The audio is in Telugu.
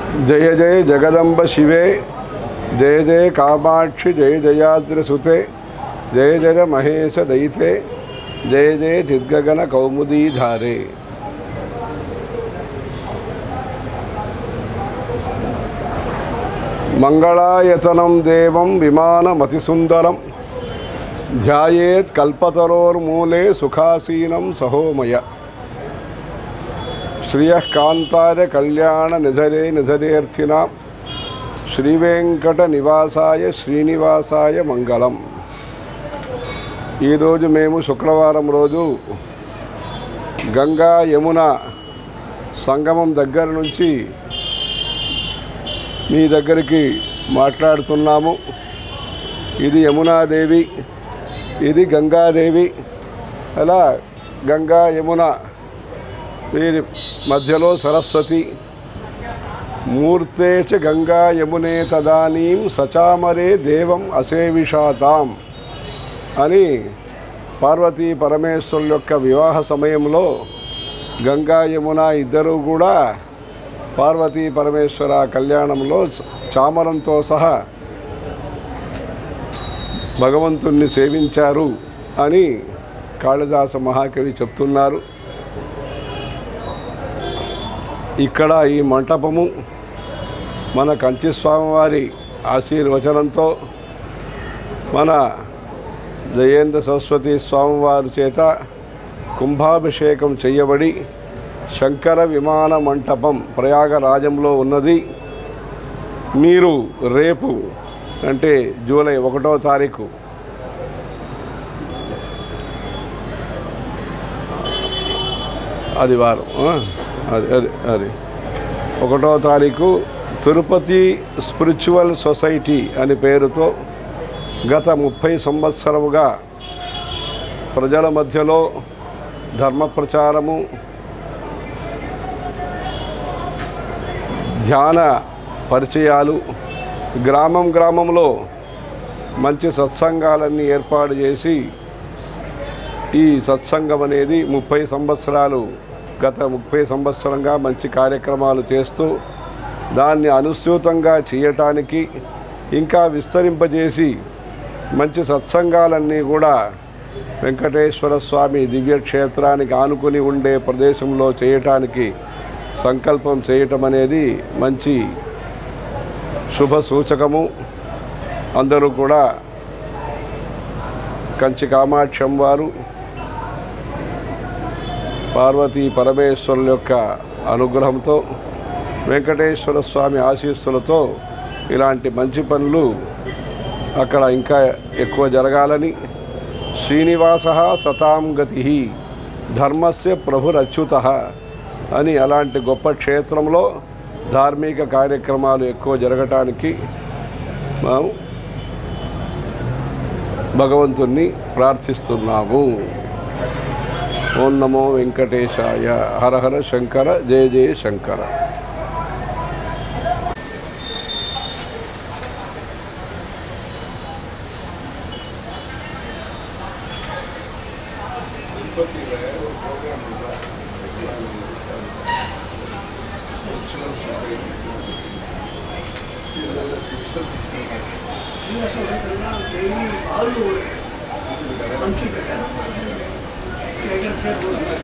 జయ జయ జగదంబ శివే జయ జయ కామాక్షి జయ జయాద్రసుతే జయ జయ మహేశ దయితే జయ జయ దిగ్గగన కౌముదీధారే మంగళాయతనం దేవం విమానమతిసుందరం ధ్యాయేత్ కల్పతరోర్మూలే సుఖాసీనం సహోమయ శ్రియ కాంతార కళ్యాణ నిధరే నిధరేర్థిన శ్రీవేంకట నివాసాయ శ్రీనివాసాయ మంగళం ఈరోజు మేము శుక్రవారం రోజు గంగా యమున సంగమం దగ్గర నుంచి మీ దగ్గరికి మాట్లాడుతున్నాము ఇది యమునాదేవి ఇది గంగాదేవి అలా గంగా యమున వీరి మధ్యలో సరస్వతి మూర్తే చ గంగా యమునే తదానీం సచామరే దేవం అసేవిషాతాం అని పార్వతీ పరమేశ్వరుల యొక్క వివాహ సమయంలో గంగా యమున ఇద్దరూ కూడా పార్వతీ పరమేశ్వర కళ్యాణంలో చామరంతో సహా భగవంతుణ్ణి సేవించారు అని కాళిదాస మహాకవి చెప్తున్నారు ఇక్కడ ఈ మంటపము మన కంచి స్వామివారి ఆశీర్వచనంతో మన జయేంద్ర సరస్వతి స్వామివారి చేత కుంభాభిషేకం చేయబడి శంకర విమాన మంటపం ప్రయాగరాజంలో ఉన్నది మీరు రేపు అంటే జూలై ఒకటో తారీఖు అది వారం ఆ? అది అది అది ఒకటో తారీఖు తిరుపతి స్పిరిచువల్ సొసైటీ అని పేరుతో గత ముప్పై సంవత్సరముగా ప్రజల మధ్యలో ధర్మ ప్రచారము ధ్యాన పరిచయాలు గ్రామం గ్రామంలో మంచి సత్సంగాలన్నీ ఏర్పాటు చేసి ఈ సత్సంగం అనేది ముప్పై సంవత్సరాలు గత ముప్పై సంవత్సరంగా మంచి కార్యక్రమాలు చేస్తూ దాన్ని అనుసూతంగా చేయటానికి ఇంకా విస్తరింపజేసి మంచి సత్సంగాలన్నీ కూడా వెంకటేశ్వర స్వామి దివ్యక్షేత్రానికి ఆనుకుని ఉండే ప్రదేశంలో చేయటానికి సంకల్పం చేయటం అనేది మంచి శుభ సూచకము అందరూ కూడా కంచి కామాక్షం వారు పార్వతీ పరమేశ్వరుల యొక్క అనుగ్రహంతో వెంకటేశ్వర స్వామి ఆశీస్సులతో ఇలాంటి మంచి పనులు అక్కడ ఇంకా ఎక్కువ జరగాలని శ్రీనివాస సతాం గతి ధర్మస్య ప్రభురచ్యుత అని అలాంటి గొప్ప క్షేత్రంలో ధార్మిక కార్యక్రమాలు ఎక్కువ జరగటానికి మనం భగవంతుణ్ణి ప్రార్థిస్తున్నాము ఓం నమో వెంకటేశాయ హర హర శంకర జయ జయ శంకర ಡೈಲಿ ಹಾಲು ಮಂಚು ಬೇಕಾದ್ರೆ